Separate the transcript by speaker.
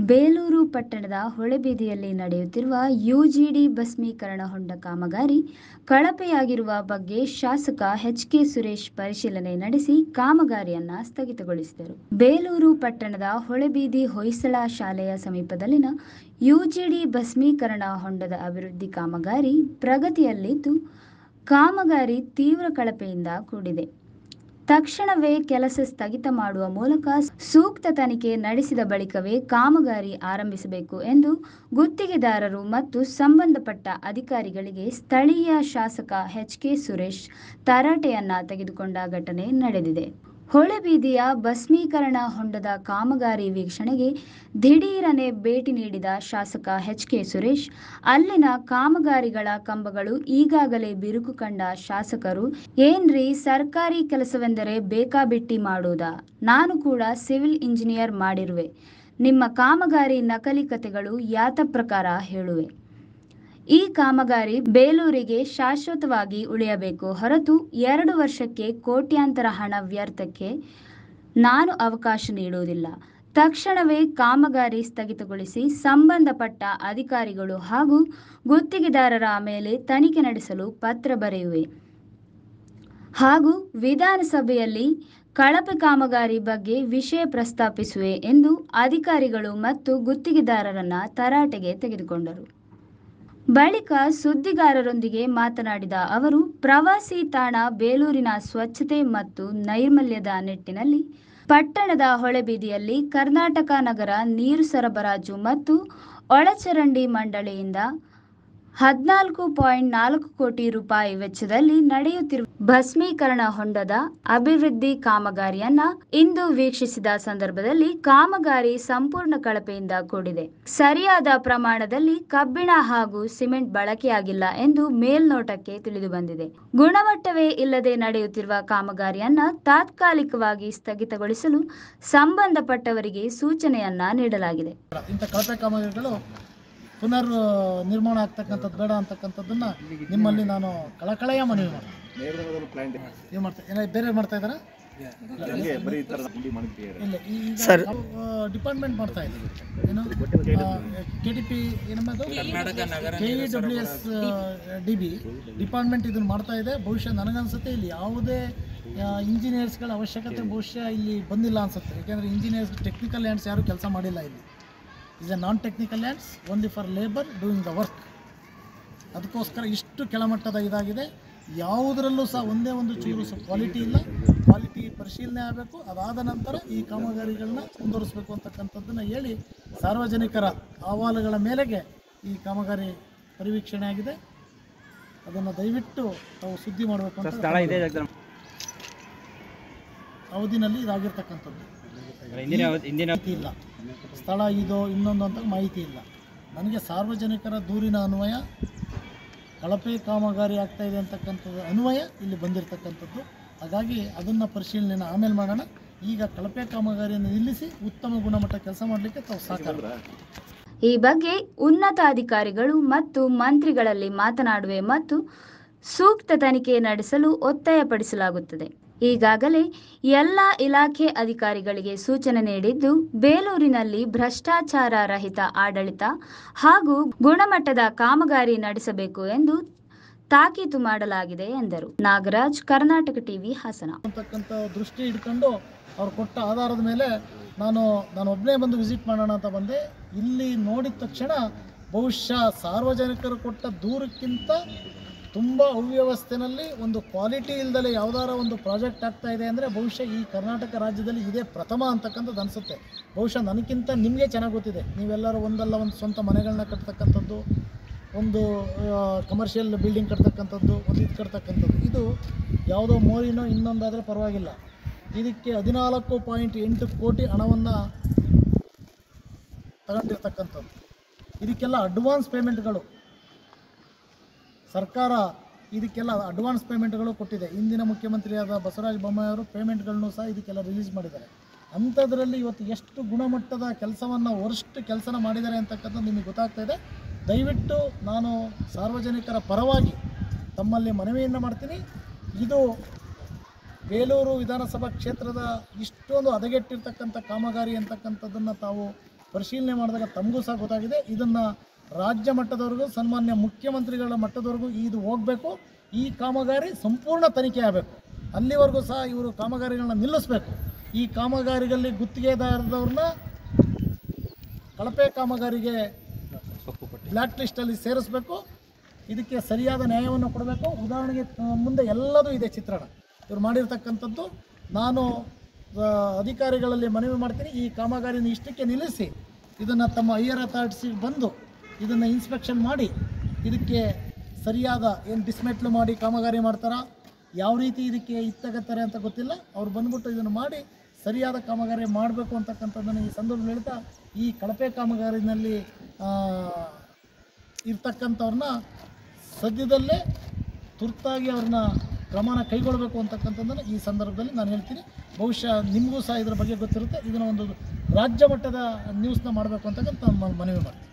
Speaker 1: ಬೇಲೂರು ಪಟ್ಟಣದ ಹೊಳೆಬೀದಿಯಲ್ಲಿ ನಡೆಯುತ್ತಿರುವ ಯುಜಿಡಿ ಭಸ್ಮೀಕರಣ ಹೊಂಡ ಕಾಮಗಾರಿ ಕಳಪೆಯಾಗಿರುವ ಬಗ್ಗೆ ಶಾಸಕ ಎಚ್ ಕೆ ಸುರೇಶ್ ಪರಿಶೀಲನೆ ನಡೆಸಿ ಕಾಮಗಾರಿಯನ್ನ ಸ್ಥಗಿತಗೊಳಿಸಿದರು ಬೇಲೂರು ಪಟ್ಟಣದ ಹೊಳೆಬೀದಿ ಹೊಯ್ಸಳ ಶಾಲೆಯ ಸಮೀಪದಲ್ಲಿನ ಯುಜಿಡಿ ಭಸ್ಮೀಕರಣ ಹೊಂಡದ ಅಭಿವೃದ್ಧಿ ಕಾಮಗಾರಿ ಪ್ರಗತಿಯಲ್ಲಿದ್ದು ಕಾಮಗಾರಿ ತೀವ್ರ ಕಳಪೆಯಿಂದ ಕೂಡಿದೆ ತಕ್ಷಣವೇ ಕೆಲಸ ಸ್ಥಗಿತ ಮಾಡುವ ಮೂಲಕ ಸೂಕ್ತ ತನಿಖೆ ನಡೆಸಿದ ಬಳಿಕವೇ ಕಾಮಗಾರಿ ಆರಂಭಿಸಬೇಕು ಎಂದು ಗುತ್ತಿಗೆದಾರರು ಮತ್ತು ಸಂಬಂಧಪಟ್ಟ ಅಧಿಕಾರಿಗಳಿಗೆ ಸ್ಥಳೀಯ ಶಾಸಕ ಎಚ್ ಕೆ ಸುರೇಶ್ ತರಾಟೆಯನ್ನ ತೆಗೆದುಕೊಂಡ ಘಟನೆ ನಡೆದಿದೆ ಹೊಳೆಬೀದಿಯ ಭಸ್ಮೀಕರಣ ಹೊಂಡದ ಕಾಮಗಾರಿ ವೀಕ್ಷಣೆಗೆ ದಿಢೀರನೆ ಭೇಟಿ ನೀಡಿದ ಶಾಸಕ ಎಚ್ ಕೆ ಸುರೇಶ್ ಅಲ್ಲಿನ ಕಾಮಗಾರಿಗಳ ಕಂಬಗಳು ಈಗಾಗಲೇ ಬಿರುಕು ಕಂಡ ಶಾಸಕರು ಏನ್ರಿ ಸರ್ಕಾರಿ ಕೆಲಸವೆಂದರೆ ಬೇಕಾಬಿಟ್ಟಿ ಮಾಡುವುದಾ ನಾನು ಕೂಡ ಸಿವಿಲ್ ಇಂಜಿನಿಯರ್ ಮಾಡಿರುವೆ ನಿಮ್ಮ ಕಾಮಗಾರಿ ನಕಲಿ ಕತೆಗಳು ಯಾತ ಪ್ರಕಾರ ಹೇಳುವೆ ಈ ಕಾಮಗಾರಿ ಬೇಲೂರಿಗೆ ಶಾಶ್ವತವಾಗಿ ಉಳಿಯಬೇಕು ಹೊರತು ಎರಡು ವರ್ಷಕ್ಕೆ ಕೋಟ್ಯಾಂತರ ಹಣ ವ್ಯರ್ಥಕ್ಕೆ ನಾನು ಅವಕಾಶ ನೀಡುವುದಿಲ್ಲ ತಕ್ಷಣವೇ ಕಾಮಗಾರಿ ಸ್ಥಗಿತಗೊಳಿಸಿ ಸಂಬಂಧಪಟ್ಟ ಅಧಿಕಾರಿಗಳು ಹಾಗೂ ಗುತ್ತಿಗೆದಾರರ ಮೇಲೆ ತನಿಖೆ ನಡೆಸಲು ಪತ್ರ ಬರೆಯುವೆ ಹಾಗೂ ವಿಧಾನಸಭೆಯಲ್ಲಿ ಕಳಪೆ ಕಾಮಗಾರಿ ಬಗ್ಗೆ ವಿಷಯ ಪ್ರಸ್ತಾಪಿಸುವೆ ಎಂದು ಅಧಿಕಾರಿಗಳು ಮತ್ತು ಗುತ್ತಿಗೆದಾರರನ್ನ ತರಾಟೆಗೆ ತೆಗೆದುಕೊಂಡರು ಬಳಿಕ ಸುದ್ದಿಗಾರರೊಂದಿಗೆ ಮಾತನಾಡಿದ ಅವರು ಪ್ರವಾಸಿ ತಾಣ ಬೇಲೂರಿನ ಸ್ವಚ್ಛತೆ ಮತ್ತು ನೈರ್ಮಲ್ಯದ ನಿಟ್ಟಿನಲ್ಲಿ ಪಟ್ಟಣದ ಹೊಳೆಬೀದಿಯಲ್ಲಿ ಕರ್ನಾಟಕ ನಗರ ನೀರು ಸರಬರಾಜು ಮತ್ತು ಒಳಚರಂಡಿ ಮಂಡಳಿಯಿಂದ ಹದಿನಾಲ್ಕು ಪಾಯಿಂಟ್ ನಾಲ್ಕು ಕೋಟಿ ರೂಪಾಯಿ ವೆಚ್ಚದಲ್ಲಿ ನಡೆಯುತ್ತಿರುವ ಭಸ್ಮೀಕರಣ ಹೊಂಡದ ಅಭಿವೃದ್ಧಿ ಕಾಮಗಾರಿಯನ್ನ ಇಂದು ವೀಕ್ಷಿಸಿದ ಸಂದರ್ಭದಲ್ಲಿ ಕಾಮಗಾರಿ ಸಂಪೂರ್ಣ ಕಳಪೆಯಿಂದ ಕೂಡಿದೆ ಸರಿಯಾದ ಪ್ರಮಾಣದಲ್ಲಿ ಕಬ್ಬಿಣ ಹಾಗೂ ಸಿಮೆಂಟ್ ಬಳಕೆಯಾಗಿಲ್ಲ ಎಂದು ಮೇಲ್ನೋಟಕ್ಕೆ ತಿಳಿದು ಬಂದಿದೆ ಗುಣಮಟ್ಟವೇ ಇಲ್ಲದೆ ನಡೆಯುತ್ತಿರುವ ಕಾಮಗಾರಿಯನ್ನ ತಾತ್ಕಾಲಿಕವಾಗಿ ಸ್ಥಗಿತಗೊಳಿಸಲು ಸಂಬಂಧಪಟ್ಟವರಿಗೆ ಸೂಚನೆಯನ್ನ ನೀಡಲಾಗಿದೆ
Speaker 2: ಇಂಥ ಕಳಪೆ ಕಾಮಗಾರಿಗಳು ಪುನರ್ ನಿರ್ಮಾಣ ಆಗ್ತಕ್ಕಂಥದ್ದು ಬೇಡ ಅಂತಕ್ಕಂಥದ್ದನ್ನ ನಿಮ್ಮಲ್ಲಿ ನಾನು ಕಳಕಳೆಯ ಮನವಿ ಮಾಡ್ತೀನಿ ಏನು ಮಾಡ್ತಾ ಏನ ಬೇರೆ ಮಾಡ್ತಾ ಇದ್ದಾರಾ ಇಲ್ಲ ಈಗ ಡಿಪಾರ್ಟ್ಮೆಂಟ್ ಮಾಡ್ತಾ ಇದ್ದೀವಿ ಏನು ಕೆ ಡಿ ಪಿ ಏನಮ್ಮದು K E W S D B department ಇದನ್ನು ಮಾಡ್ತಾ ಇದೆ ಬಹುಶಃ ನನಗನ್ಸುತ್ತೆ ಇಲ್ಲಿ ಯಾವುದೇ ಇಂಜಿನಿಯರ್ಸ್ಗಳ ಅವಶ್ಯಕತೆ ಬಹುಶಃ ಇಲ್ಲಿ ಬಂದಿಲ್ಲ ಅನ್ಸುತ್ತೆ ಯಾಕೆಂದರೆ ಇಂಜಿನಿಯರ್ಸ್ ಟೆಕ್ನಿಕಲ್ ಲ್ಯಾಂಡ್ಸ್ ಯಾರೂ ಕೆಲಸ ಮಾಡಿಲ್ಲ ಇಲ್ಲಿ is a non technical lands only for labour doing the work ಅದಕ್ಕೋಸ್ಕರ ಇಷ್ಟು ಕೆಳಮಟ್ಟದ ಇದಾಗಿದೆ ಯಾವುದರಲ್ಲೂ ಸಹ ಒಂದೇ ಒಂದು ಚೂರು ಸಹ ಕ್ವಾಲಿಟಿ ಇಲ್ಲ ಕ್ವಾಲಿಟಿ ಪರಿಶೀಲನೆ ಆಗಬೇಕು ಅದಾದ ನಂತರ ಈ ಕಾಮಗಾರಿಗಳನ್ನ ಮುಂದುವರಿಸಬೇಕು ಅಂತಕ್ಕಂಥದ್ದನ್ನು ಹೇಳಿ ಸಾರ್ವಜನಿಕರ ಅಹವಾಲುಗಳ ಮೇಲೆಗೆ ಈ ಕಾಮಗಾರಿ ಪರಿವೀಕ್ಷಣೆ ಆಗಿದೆ ಅದನ್ನು ದಯವಿಟ್ಟು ತಾವು ಸುದ್ದಿ ಮಾಡಬೇಕು ಅಂತ ಅವಧಿನಲ್ಲಿ ಇದಾಗಿರ್ತಕ್ಕಂಥದ್ದು ಮಾಹಿತಿ ಇಲ್ಲ ಸ್ಥಳ ಇದು ಇನ್ನೊಂದು ಅಂತ ಮಾಹಿತಿ ಇಲ್ಲ ನನಗೆ ಸಾರ್ವಜನಿಕರ ದೂರಿನ ಅನ್ವಯ ಕಳಪೆ ಕಾಮಗಾರಿ ಆಗ್ತಾ ಇದೆ ಅಂತಕ್ಕಂಥದ್ದು ಅನ್ವಯ ಇಲ್ಲಿ ಬಂದಿರತಕ್ಕಂಥದ್ದು ಹಾಗಾಗಿ ಅದನ್ನು ಪರಿಶೀಲನೆಯನ್ನು ಆಮೇಲೆ ಮಾಡೋಣ ಈಗ ಕಳಪೆ ಕಾಮಗಾರಿಯನ್ನು ನಿಲ್ಲಿಸಿ ಉತ್ತಮ ಗುಣಮಟ್ಟ ಕೆಲಸ ಮಾಡಲಿಕ್ಕೆ ತಾವು ಸಾಕಾರ
Speaker 1: ಈ ಬಗ್ಗೆ ಉನ್ನತ ಅಧಿಕಾರಿಗಳು ಮತ್ತು ಮಂತ್ರಿಗಳಲ್ಲಿ ಮಾತನಾಡುವೆ ಮತ್ತು ಸೂಕ್ತ ತನಿಖೆ ನಡೆಸಲು ಒತ್ತಾಯಪಡಿಸಲಾಗುತ್ತದೆ ಈಗಾಗಲೇ ಎಲ್ಲ ಇಲಾಖೆ ಅಧಿಕಾರಿಗಳಿಗೆ ಸೂಚನೆ ನೀಡಿದ್ದು ಬೇಲೂರಿನಲ್ಲಿ ಭ್ರಷ್ಟಾಚಾರ ರಹಿತ ಆಡಳಿತ ಹಾಗೂ ಗುಣಮಟ್ಟದ ಕಾಮಗಾರಿ ನಡೆಸಬೇಕು ಎಂದು ತಾಕೀತು ಮಾಡಲಾಗಿದೆ ಎಂದರು ನಾಗರಾಜ್ ಕರ್ನಾಟಕ ಟಿವಿ ಹಾಸನ
Speaker 2: ಅಂತಕ್ಕಂಥ ದೃಷ್ಟಿ ಇಟ್ಕೊಂಡು ಅವ್ರು ಕೊಟ್ಟ ಆಧಾರದ ಮೇಲೆ ನಾನು ನಾನು ಒಬ್ಬನೇ ಬಂದು ವಿಸಿಟ್ ಮಾಡೋಣ ಅಂತ ಬಂದೆ ಇಲ್ಲಿ ನೋಡಿದ ತಕ್ಷಣ ಬಹುಶಃ ಸಾರ್ವಜನಿಕರು ಕೊಟ್ಟ ದೂರಕ್ಕಿಂತ ತುಂಬ ಅವ್ಯವಸ್ಥೆನಲ್ಲಿ ಒಂದು ಕ್ವಾಲಿಟಿ ಇಲ್ದಲೆ ಯಾವ್ದಾರ ಒಂದು ಪ್ರಾಜೆಕ್ಟ್ ಆಗ್ತಾ ಇದೆ ಅಂದರೆ ಬಹುಶಃ ಈ ಕರ್ನಾಟಕ ರಾಜ್ಯದಲ್ಲಿ ಇದೇ ಪ್ರಥಮ ಅಂತಕ್ಕಂಥದ್ದು ಅನಿಸುತ್ತೆ ಬಹುಶಃ ನನಗಿಂತ ನಿಮಗೆ ಚೆನ್ನಾಗಿ ಗೊತ್ತಿದೆ ನೀವೆಲ್ಲರೂ ಒಂದಲ್ಲ ಒಂದು ಸ್ವಂತ ಮನೆಗಳನ್ನ ಕಟ್ತಕ್ಕಂಥದ್ದು ಒಂದು ಕಮರ್ಷಿಯಲ್ ಬಿಲ್ಡಿಂಗ್ ಕಟ್ತಕ್ಕಂಥದ್ದು ಒಂದು ಇದು ಕಟ್ತಕ್ಕಂಥದ್ದು ಇದು ಯಾವುದೋ ಮೋರಿನೋ ಇನ್ನೊಂದಾದರೆ ಪರವಾಗಿಲ್ಲ ಇದಕ್ಕೆ ಹದಿನಾಲ್ಕು ಪಾಯಿಂಟ್ ಎಂಟು ಕೋಟಿ ಹಣವನ್ನು ತಗೊಂಡಿರ್ತಕ್ಕಂಥದ್ದು ಇದಕ್ಕೆಲ್ಲ ಅಡ್ವಾನ್ಸ್ ಪೇಮೆಂಟ್ಗಳು ಸರ್ಕಾರ ಇದಕ್ಕೆಲ್ಲ ಅಡ್ವಾನ್ಸ್ ಪೇಮೆಂಟ್ಗಳು ಕೊಟ್ಟಿದೆ ಇಂದಿನ ಮುಖ್ಯಮಂತ್ರಿಯಾದ ಬಸವರಾಜ ಬೊಮ್ಮಾಯಿ ಅವರು ಪೇಮೆಂಟ್ಗಳನ್ನು ಸಹ ಇದಕ್ಕೆಲ್ಲ ರಿಲೀಸ್ ಮಾಡಿದ್ದಾರೆ ಅಂಥದ್ರಲ್ಲಿ ಇವತ್ತು ಎಷ್ಟು ಗುಣಮಟ್ಟದ ಕೆಲಸವನ್ನು ವರ್ಸ್ಟ್ ಕೆಲಸನ ಮಾಡಿದ್ದಾರೆ ಅಂತಕ್ಕಂಥದ್ದು ನಿಮಗೆ ಗೊತ್ತಾಗ್ತಾ ಇದೆ ದಯವಿಟ್ಟು ನಾನು ಸಾರ್ವಜನಿಕರ ಪರವಾಗಿ ತಮ್ಮಲ್ಲಿ ಮನವಿಯನ್ನು ಮಾಡ್ತೀನಿ ಇದು ಬೇಲೂರು ವಿಧಾನಸಭಾ ಕ್ಷೇತ್ರದ ಇಷ್ಟೊಂದು ಹದಗೆಟ್ಟಿರ್ತಕ್ಕಂಥ ಕಾಮಗಾರಿ ಅಂತಕ್ಕಂಥದ್ದನ್ನು ತಾವು ಪರಿಶೀಲನೆ ಮಾಡಿದಾಗ ತಮಗೂ ಸಹ ಗೊತ್ತಾಗಿದೆ ಇದನ್ನು ರಾಜ್ಯ ಮಟ್ಟದವರೆಗೂ ಸನ್ಮಾನ್ಯ ಮುಖ್ಯಮಂತ್ರಿಗಳ ಮಟ್ಟದವರೆಗೂ ಇದು ಹೋಗಬೇಕು ಈ ಕಾಮಗಾರಿ ಸಂಪೂರ್ಣ ತನಿಖೆ ಆಗಬೇಕು ಅಲ್ಲಿವರೆಗೂ ಸಹ ಇವರು ಕಾಮಗಾರಿಗಳನ್ನ ನಿಲ್ಲಿಸಬೇಕು ಈ ಕಾಮಗಾರಿಗಳಲ್ಲಿ ಗುತ್ತಿಗೆದಾರದವ್ರನ್ನ ಕಳಪೆ ಕಾಮಗಾರಿಗೆ ಬ್ಲ್ಯಾಕ್ ಲಿಸ್ಟಲ್ಲಿ ಸೇರಿಸಬೇಕು ಇದಕ್ಕೆ ಸರಿಯಾದ ನ್ಯಾಯವನ್ನು ಕೊಡಬೇಕು ಉದಾಹರಣೆಗೆ ಆ, ಮುಂದೆ ಎಲ್ಲದೂ ಇದೆ ಚಿತ್ರಣ ಇವ್ರು ಮಾಡಿರ್ತಕ್ಕಂಥದ್ದು ನಾನು ಆ, ಅಧಿಕಾರಿಗಳಲ್ಲಿ ಮನವಿ ಮಾಡ್ತೀನಿ ಈ ಕಾಮಗಾರಿನ ಇಷ್ಟಕ್ಕೆ ನಿಲ್ಲಿಸಿ ಇದನ್ನು ತಮ್ಮ ಹೈಯರ್ ಅಥಾರಿಟಿಸಿಗೆ ಬಂದು ಇದನ್ನು ಇನ್ಸ್ಪೆಕ್ಷನ್ ಮಾಡಿ ಇದಕ್ಕೆ ಸರಿಯಾದ ಏನು ಡಿಸ್ಮೆಟ್ಲು ಮಾಡಿ ಕಾಮಗಾರಿ ಮಾಡ್ತಾರಾ ಯಾವ ರೀತಿ ಇದಕ್ಕೆ ಇತ್ತಗತ್ತಾರೆ ಅಂತ ಗೊತ್ತಿಲ್ಲ ಅವ್ರು ಬಂದ್ಬಿಟ್ಟು ಇದನ್ನು ಮಾಡಿ ಸರಿಯಾದ ಕಾಮಗಾರಿ ಮಾಡಬೇಕು ಅಂತಕ್ಕಂಥದ್ದನ್ನು ಈ ಸಂದರ್ಭದಲ್ಲಿ ಹೇಳ್ತಾ ಈ ಕಳಪೆ ಕಾಮಗಾರಿನಲ್ಲಿ ಆ, ಇರ್ತಕ್ಕಂಥವ್ರನ್ನ ಸದ್ಯದಲ್ಲೇ ತುರ್ತಾಗಿ ಅವ್ರನ್ನ ಕ್ರಮನ ಕೈಗೊಳ್ಳಬೇಕು ಅಂತಕ್ಕಂಥದ್ದನ್ನು ಈ ಸಂದರ್ಭದಲ್ಲಿ ನಾನು ಹೇಳ್ತೀನಿ ಬಹುಶಃ ನಿಮಗೂ ಸಹ ಇದರ ಬಗ್ಗೆ ಗೊತ್ತಿರುತ್ತೆ ಇದನ್ನು ಒಂದು ರಾಜ್ಯ ಮಟ್ಟದ ನ್ಯೂಸ್ನ ಮಾಡಬೇಕು ಅಂತಕ್ಕಂಥ ನಾನು ಮನವಿ ಮಾಡ್ತೀನಿ